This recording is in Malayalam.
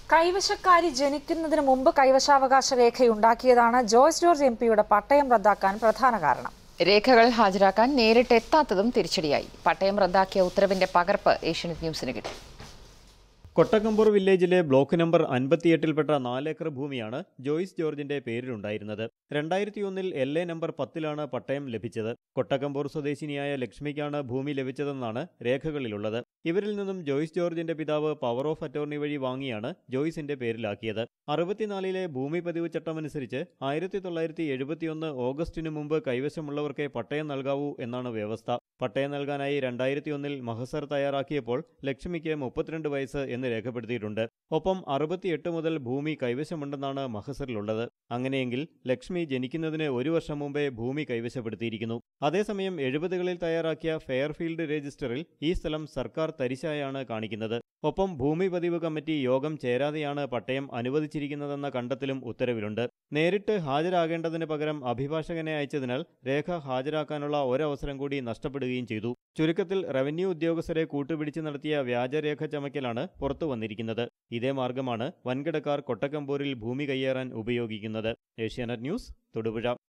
കൈവശക്കാരി ജനിക്കുന്നതിന് മുമ്പ് കൈവശാവകാശ രേഖയുണ്ടാക്കിയതാണ് ജോയ്സ് ജോർജ് എം പിയുടെ പട്ടയം റദ്ദാക്കാൻ പ്രധാന കാരണം രേഖകൾ ഹാജരാക്കാൻ നേരിട്ട് എത്താത്തതും തിരിച്ചടിയായി പട്ടയം റദ്ദാക്കിയ ഉത്തരവിന്റെ പകർപ്പ് ഏഷ്യനെറ്റ് ന്യൂസിന് കിട്ടി കൊട്ടക്കമ്പൂർ വില്ലേജിലെ ബ്ലോക്ക് നമ്പർ അൻപത്തിയെട്ടിൽപ്പെട്ട നാലേക്കർ ഭൂമിയാണ് ജോയ്സ് ജോർജിന്റെ പേരിലുണ്ടായിരുന്നത് രണ്ടായിരത്തി ഒന്നിൽ എൽ എ നമ്പർ പത്തിലാണ് പട്ടയം ലഭിച്ചത് കൊട്ടക്കമ്പൂർ സ്വദേശിനിയായ ലക്ഷ്മിക്കാണ് ഭൂമി ലഭിച്ചതെന്നാണ് രേഖകളിലുള്ളത് ഇവരിൽ നിന്നും ജോയ്സ് ജോർജിന്റെ പിതാവ് പവർ ഓഫ് അറ്റോർണി വഴി വാങ്ങിയാണ് ജോയ്സിന്റെ പേരിലാക്കിയത് അറുപത്തിനാലിലെ ഭൂമി പതിവ് ചട്ടമനുസരിച്ച് ആയിരത്തി തൊള്ളായിരത്തി എഴുപത്തിയൊന്ന് ഓഗസ്റ്റിനു മുമ്പ് കൈവശമുള്ളവർക്കേ പട്ടയം നൽകാവൂ എന്നാണ് വ്യവസ്ഥ പട്ടയം നൽകാനായി രണ്ടായിരത്തി ഒന്നിൽ മഹസർ തയ്യാറാക്കിയപ്പോൾ ലക്ഷ്മിക്ക് മുപ്പത്തിരണ്ട് വയസ്സ് എന്ന് രേഖപ്പെടുത്തിയിട്ടുണ്ട് ഒപ്പം അറുപത്തിയെട്ട് മുതൽ ഭൂമി കൈവശമുണ്ടെന്നാണ് മഹസറിലുള്ളത് അങ്ങനെയെങ്കിൽ ലക്ഷ്മി ജനിക്കുന്നതിന് ഒരു വർഷം മുമ്പേ ഭൂമി കൈവശപ്പെടുത്തിയിരിക്കുന്നു അതേസമയം എഴുപതുകളിൽ തയ്യാറാക്കിയ ഫെയർഫീൽഡ് രജിസ്റ്ററിൽ ഈ സ്ഥലം സർക്കാർ തരിശായാണ് കാണിക്കുന്നത് ഒപ്പം ഭൂമി പതിവ് കമ്മിറ്റി യോഗം ചേരാതെയാണ് പട്ടയം അനുവദിച്ചിരിക്കുന്നതെന്ന കണ്ടെത്തലും ഉത്തരവിലുണ്ട് നേരിട്ട് ഹാജരാകേണ്ടതിന് പകരം അഭിഭാഷകനെ അയച്ചതിനാൽ രേഖ ഹാജരാക്കാനുള്ള ഒരവസരം കൂടി നഷ്ടപ്പെടുകയും ചെയ്തു ചുരുക്കത്തിൽ റവന്യൂ ഉദ്യോഗസ്ഥരെ കൂട്ടുപിടിച്ച് നടത്തിയ വ്യാജരേഖ ചമയ്ക്കലാണ് പുറത്തു വന്നിരിക്കുന്നത് ഇതേ മാർഗമാണ് വൻകിടക്കാർ കൊട്ടക്കമ്പൂരിൽ ഭൂമി കയ്യേറാൻ ഉപയോഗിക്കുന്നത് ഏഷ്യാനെറ്റ് ന്യൂസ് തൊടുപുഴ